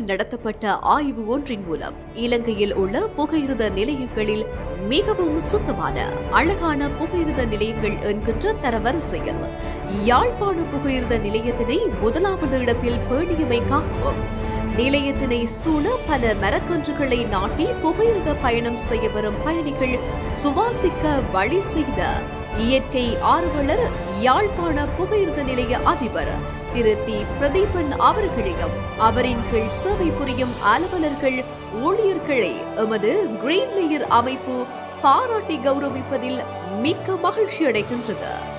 நடத்தப்பட்ட ஆய்வு ஒன்றின் மூலம் இலங்கையில் உள்ள புகையிரத நிலையங்களில் மிகவும் சுத்தமான அழகான புகையிரத நிலையங்கள் என்கின்ற தரவரிசையில் யாழ்ப்பாண புகையிரத நிலையத்தினை முதலாவது இடத்தில் பேணியமைக்காகவும் நிலையத்தினை சூழ பல மரக்கன்றுகளை நாட்டி புகையிரத பயணம் செய்ய வரும் பயணிகள் சுவாசிக்க வழி செய்த இயற்கை ஆர்வலர் யாழ்ப்பாண புகையிரத நிலைய அதிபர் திரு தி பிரதீபன் அவர்களையும் அவரின் கீழ் சேவை புரியும் அலுவலர்கள் ஊழியர்களை எமது கிரீன் லேயர் அமைப்பு பாராட்டி கௌரவிப்பதில் மிக்க மகிழ்ச்சி அடைகின்றது